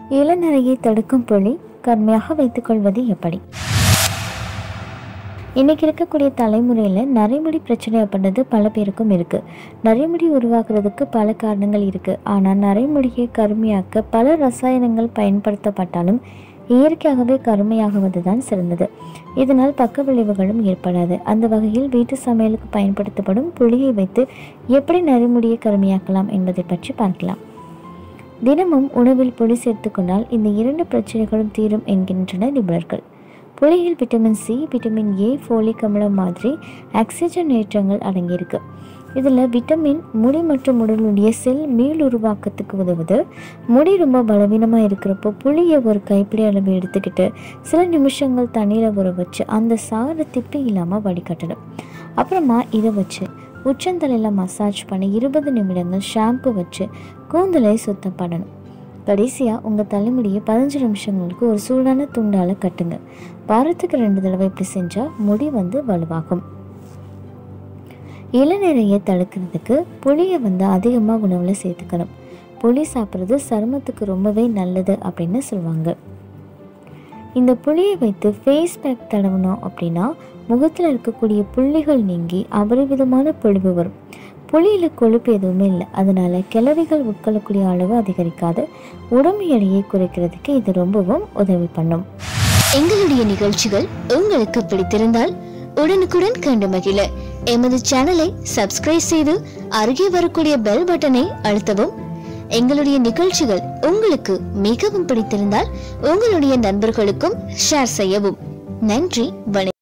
இளநரையை தடுக்கும் புளி கருமையாக வைத்துக்கொள்வது எப்படி இன்னைக்கு இருக்கக்கூடிய தலைமுறையில் நரைமுடி பிரச்சனை அப்படின்றது பல பேருக்கும் இருக்குது நரைமுடி உருவாக்குறதுக்கு பல காரணங்கள் இருக்குது ஆனால் நரைமுடியை கருமையாக்க பல ரசாயனங்கள் பயன்படுத்தப்பட்டாலும் இயற்கையாகவே கருமையாகுவது தான் சிறந்தது இதனால் பக்க விளைவுகளும் ஏற்படாது அந்த வகையில் வீட்டு சமையலுக்கு பயன்படுத்தப்படும் புளியை வைத்து எப்படி நரைமுடியை கருமையாக்கலாம் என்பதை பற்றி பார்க்கலாம் தினமும் உணவில் புளி சேர்த்துக்கொண்டால் இந்த இரண்டு பிரச்சனைகளும் தீரும் என்கின்றனர் நிபுணர்கள் புளியில் vitamin C vitamin A folic அமிலம் மாதிரி ஆக்சிஜனேற்றங்கள் அடங்கியிருக்கு இதில் விட்டமின் முடி மற்றும் உடலுடைய செல் மீள் உருவாக்கத்துக்கு உதவுது முடி ரொம்ப பலவீனமாக இருக்கிறப்போ புளியை ஒரு கைப்பிடி அளவு எடுத்துக்கிட்டு சில நிமிஷங்கள் தண்ணீரை ஊற வச்சு அந்த சாறு திப்பி இல்லாமல் வடிகட்டணும் அப்புறமா இதை வச்சு உச்சந்தலையில் மசாஜ் பண்ணி இருபது நிமிடங்கள் ஷாம்பு வச்சு கூந்தலை சுத்தம் பண்ணணும் கடைசியாக உங்கள் தலைமுடியை பதினஞ்சு நிமிஷங்களுக்கு ஒரு சூடான துண்டால் கட்டுங்க வாரத்துக்கு ரெண்டு தடவை இப்படி செஞ்சால் முடி வந்து வலுவாகும் இளநீரையை தடுக்கிறதுக்கு புளியை வந்து அதிகமாக உணவில் சேர்த்துக்கணும் புளி சாப்பிட்றது சருமத்துக்கு ரொம்பவே நல்லது அப்படின்னு சொல்லுவாங்க இந்த புளியை வைத்து ஃபேஸ் பேக் தடவணும் அப்படின்னா முகத்தில் இருக்கக்கூடிய புள்ளிகள் நீங்கி அபரிவிதமான பொழிவு வரும் புளியில் கொழுப்பு எதுவுமே இல்லை அதனால கிளவிகள் உட்கொள்ளக்கூடிய அளவு அதிகரிக்காது உடம்பு எடையை குறைக்கிறதுக்கு இது ரொம்பவும் உதவி பண்ணும் எங்களுடைய நிகழ்ச்சிகள் உங்களுக்கு பிடித்திருந்தால் உடனுக்குடன் கண்டு மகிழ எமது சேனலை சப்ஸ்கிரைப் செய்து அருகே வரக்கூடிய பெல் பட்டனை அழுத்தவும் எங்களுடைய நிகழ்ச்சிகள் உங்களுக்கு மிகவும் பிடித்திருந்தால் உங்களுடைய நண்பர்களுக்கும் ஷேர் செய்யவும் நன்றி வணக்கம்